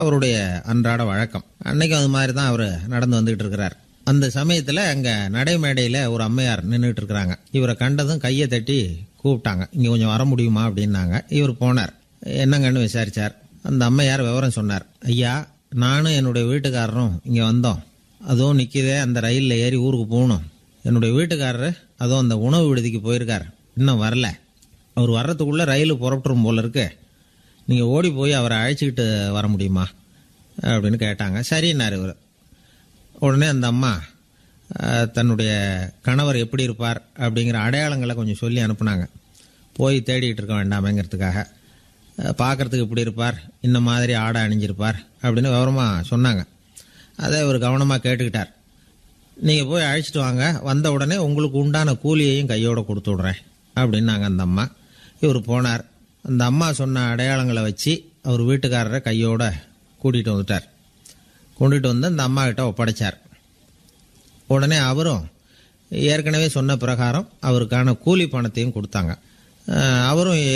அவருடைய அன்றாட வழக்கம் அன்னைக்கும் அது மாதிரி தான் அவர் நடந்து வந்துகிட்டு இருக்கிறார் அந்த சமயத்தில் அங்கே நடைமேடையில் ஒரு அம்மையார் நின்றுட்டு இருக்கிறாங்க இவரை கண்டதும் கையை தட்டி கூப்பிட்டாங்க இங்கே கொஞ்சம் வர முடியுமா அப்படின்னாங்க இவர் போனார் என்னங்கன்னு விசாரிச்சார் அந்த அம்மையார் விவரம் சொன்னார் ஐயா நானும் என்னுடைய வீட்டுக்காரரும் இங்கே வந்தோம் அதுவும் நிற்கிதே அந்த ரயிலில் ஏறி ஊருக்கு போகணும் என்னுடைய வீட்டுக்காரரு அதுவும் அந்த உணவு விடுதிக்கு போயிருக்கார் இன்னும் வரல அவர் வர்றதுக்குள்ளே ரயில் புறப்பட்டுரும் போல இருக்கு நீங்கள் ஓடி போய் அவரை அழைச்சிக்கிட்டு வர முடியுமா அப்படின்னு கேட்டாங்க சரின்னாரு இவர் உடனே அந்த அம்மா அஹ், தன்னுடைய கணவர் எப்படி இருப்பார் அப்படிங்கிற அடையாளங்களை கொஞ்சம் சொல்லி அனுப்புனாங்க போய் தேடிட்டு இருக்க வேண்டாமேங்கிறதுக்காக அஹ், பார்க்கறதுக்கு இப்படி இருப்பார் இந்த மாதிரி ஆடை அணிஞ்சிருப்பார் அப்படின்னு விவரமாக சொன்னாங்க அதை இவர் கவனமாக கேட்டுக்கிட்டார் நீங்கள் போய் அழைச்சிட்டு வாங்க வந்த உடனே உங்களுக்கு உண்டான கூலியையும் கையோட கொடுத்து விட்றேன் அப்படின்னாங்க அந்த அம்மா இவர் போனார் அந்த அம்மா சொன்ன அடையாளங்களை வச்சு அவர் வீட்டுக்காரரை கையோட கூட்டிகிட்டு வந்துட்டார் கொண்டுட்டு வந்து அந்த அம்மா கிட்ட ஒப்படைச்சார் உடனே அவரும் ஏற்கனவே சொன்ன பிரகாரம் அவருக்கான கூலி பணத்தையும் கொடுத்தாங்க அஹ் அவரும்